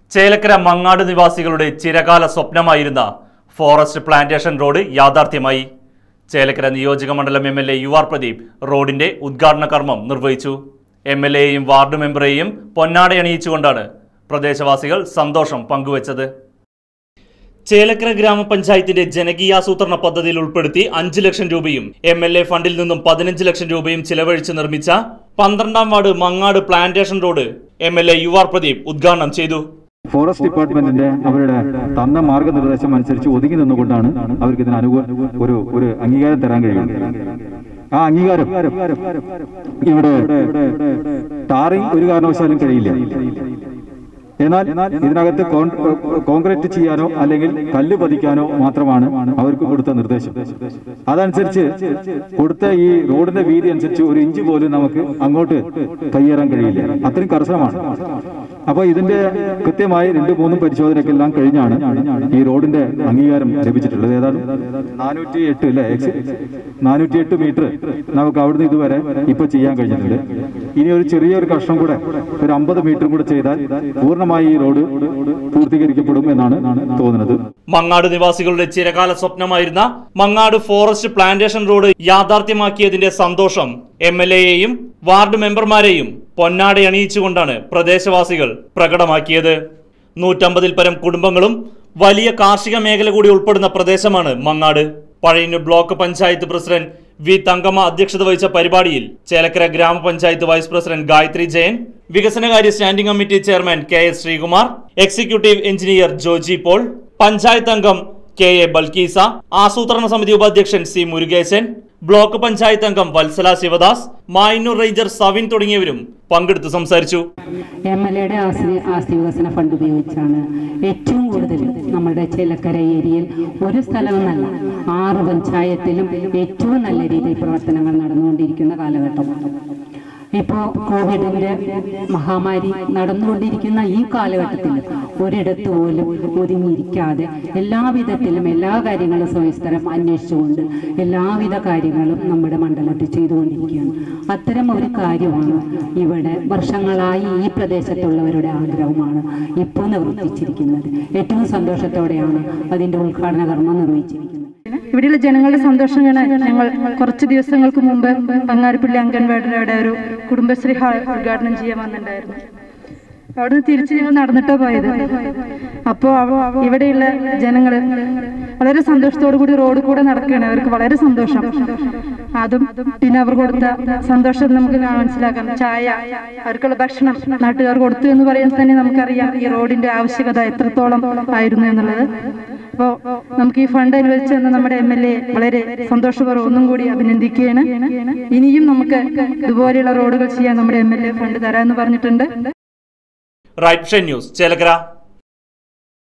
ചേലക്കര മങ്ങാട് നിവാസികളുടെ ചിരകാല സ്വപ്നമായിരുന്ന ഫോറസ്റ്റ് പ്ലാന്റേഷൻ റോഡ് യാഥാർത്ഥ്യമായി ചേലക്കര നിയോജക മണ്ഡലം M L A U R Pradeep റോഡിന്റെ ഉദ്ഘാടന കർമ്മം നിർവഹിച്ചു എം എൽ എയെയും വാർഡ് മെമ്പറെയും പൊന്നാടയണിയിച്ചുകൊണ്ടാണ് പ്രദേശവാസികൾ സന്തോഷം പങ്കുവച്ചത് ചേലക്കര ഗ്രാമപഞ്ചായത്തിന്റെ ജനകീയാസൂത്രണ പദ്ധതിയിൽ ഉൾപ്പെടുത്തി അഞ്ച് ലക്ഷം രൂപയും എം എൽ എ ഫണ്ടിൽ നിന്നും പതിനഞ്ച് ലക്ഷം രൂപയും ചിലവഴിച്ച് നിർമ്മിച്ച പന്ത്രണ്ടാം ward Mangad plantation road M L A U R Pradeep ഉദ്ഘാടനം ചെയ്തു ഫോറസ്റ്റ് ഡിപ്പാർട്ട്മെന്റിന്റെ അവരുടെ തന്ന മാർഗനിർദ്ദേശം അനുസരിച്ച് ഒതുങ്ങി നിന്നുകൊണ്ടാണ് അവർക്ക് ഇതിന് അനുകൂല ഒരു ഒരു അംഗീകാരം തരാൻ കഴിയുന്നത് ആ അംഗീകാരം ഇവിടെ ടാറിങ് ഒരു കാരണവശാലും കഴിയില്ല എന്നാൽ ഇതിനകത്ത് കോൺ- കോൺക്രീറ്റ് ചെയ്യാനോ അല്ലെങ്കിൽ കല്ല് പതിക്കാനോ മാത്രമാണ് അവർക്ക് കൊടുത്ത നിർദ്ദേശം അതനുസരിച്ച് കൊടുത്ത ഈ റോഡിന്റെ വീതി അനുസരിച്ച് ഒരു ഇഞ്ച് പോലും നമുക്ക് അങ്ങോട്ട് കയ്യേറാൻ കഴിയില്ല അത്രയും കർശനമാണ് അപ്പൊ ഇതിന്റെ കൃത്യമായി രണ്ട് മൂന്നും പരിശോധനയ്ക്കെല്ലാം കഴിഞ്ഞാണ് ഈ റോഡിന്റെ അംഗീകാരം ലഭിച്ചിട്ടുള്ളത് ഏതാണ്ട് നാനൂറ്റി എട്ട് അല്ലെ നാനൂറ്റി എട്ട് മീറ്റർ നമുക്ക് അവിടുന്ന് ഇതുവരെ ഇപ്പൊ ചെയ്യാൻ കഴിഞ്ഞിട്ടുണ്ട് ഇനി ഒരു ചെറിയൊരു കഷ്ണം കൂടെ ഒരു അമ്പത് മീറ്റർ കൂടെ ചെയ്താൽ പൂർണ്ണമായി ഈ റോഡ് പൂർത്തീകരിക്കപ്പെടും എന്നാണ് തോന്നുന്നത് മങ്ങാട് നിവാസികളുടെ ചിരകാല സ്വപ്നമായിരുന്ന മങ്ങാട് ഫോറസ്റ്റ് പ്ലാന്റേഷൻ റോഡ് യാഥാർത്ഥ്യമാക്കിയതിന്റെ സന്തോഷം എം എൽ എയെയും വാർഡ് മെമ്പർമാരെയും പൊന്നാടെ അണിയിച്ചുകൊണ്ടാണ് പ്രദേശവാസികൾ പ്രകടമാക്കിയത് നൂറ്റമ്പതിൽ പരം കുടുംബങ്ങളും വലിയ കാർഷിക മേഖല കൂടി ഉൾപ്പെടുന്ന പ്രദേശമാണ് Mangad Pazhayannur block panchayat president V Thankamma അധ്യക്ഷത വഹിച്ച പരിപാടിയിൽ ചേലക്കര ഗ്രാമപഞ്ചായത്ത് വൈസ് പ്രസിഡന്റ് ഗായത്രി ജയൻ വികസനകാര്യ standing committee chairman K S Sreekumar executive engineer Joji Paul panchayat അംഗം കെ എ ബൽക്കീസ ആസൂത്രണ സമിതി ഉപാധ്യക്ഷൻ സി മുരുകേശൻ ബ്ലോക്ക് പഞ്ചായത്ത് അംഗം വത്സല ശിവദാസ് മായന്നൂർ റേഞ്ചർ സവിൻ തുടങ്ങിയവരും പങ്കെടുത്ത് സംസാരിച്ചു എം എൽ എയുടെ ആസ്തി ആസ്തി വികസന ഫണ്ട് ഉപയോഗിച്ചാണ് ഏറ്റവും കൂടുതൽ നമ്മുടെ ചേലക്കര ഏരിയയിൽ ഒരു സ്ഥലമെന്നല്ല ആറ് പഞ്ചായത്തിലും ഏറ്റവും നല്ല രീതിയിൽ പ്രവർത്തനങ്ങൾ നടന്നുകൊണ്ടിരിക്കുന്ന കാലഘട്ടമാണ് ഇപ്പോൾ കോവിഡിന്റെ മഹാമാരി നടന്നുകൊണ്ടിരിക്കുന്ന ഈ കാലഘട്ടത്തിൽ ഒരിടത്ത് പോലും ഒതുങ്ങിയിരിക്കാതെ എല്ലാവിധത്തിലും എല്ലാ കാര്യങ്ങളും സവിസ്തരം അന്വേഷിച്ചുകൊണ്ട് എല്ലാവിധ കാര്യങ്ങളും നമ്മുടെ മണ്ഡലത്തിൽ ചെയ്തുകൊണ്ടിരിക്കുകയാണ് അത്തരം ഒരു കാര്യമാണ് ഇവിടെ വർഷങ്ങളായി ഈ പ്രദേശത്തുള്ളവരുടെ ആഗ്രഹമാണ് ഇപ്പോൾ നിവർത്തിച്ചിരിക്കുന്നത് ഏറ്റവും സന്തോഷത്തോടെയാണ് അതിന്റെ ഉദ്ഘാടന കർമ്മം നിർവഹിച്ചിരിക്കുന്നത് ഇവിടെയുള്ള ജനങ്ങളുടെ സന്തോഷം കാണാൻ ഞങ്ങൾ കുറച്ച് ദിവസങ്ങൾക്ക് മുമ്പ് പങ്ങാരപ്പള്ളി അംഗൻവാടിയുടെ ഒരു കുടുംബശ്രീ ഹാൾ ഉദ്ഘാടനം ചെയ്യാൻ വന്നിട്ടുണ്ടായിരുന്നു അവിടുന്ന് തിരിച്ച് ഞങ്ങൾ നടന്നിട്ടാ പോയത് അപ്പോൾ ഇവിടെയുള്ള ജനങ്ങൾ വളരെ സന്തോഷത്തോടു കൂടി റോഡ് കൂടെ നടക്കുകയാണ് അവർക്ക് വളരെ സന്തോഷം അതും പിന്നെ അവർ കൊടുത്ത സന്തോഷം നമുക്ക് മനസ്സിലാക്കാം ചായ അവർക്കുള്ള ഭക്ഷണം നാട്ടുകാർ കൊടുത്തു എന്ന് പറയുന്നത് തന്നെ നമുക്കറിയാം ഈ റോഡിന്റെ ആവശ്യകത എത്രത്തോളം ആയിരുന്നു എന്നുള്ളത് അപ്പോൾ നമുക്ക് ഈ ഫണ്ട് അനുവദിച്ചു തന്ന നമ്മുടെ എം എൽ എ വളരെ സന്തോഷപൂർവ്വം ഒന്നും കൂടി അഭിനന്ദിക്കുകയാണ് ഇനിയും നമുക്ക് ഇതുപോലെയുള്ള റോഡുകൾ ചെയ്യാൻ നമ്മുടെ എം എൽ എ ഫണ്ട് തരാമെന്ന് പറഞ്ഞിട്ടുണ്ട് റൈറ്റ് ന്യൂസ് ചേലക്കര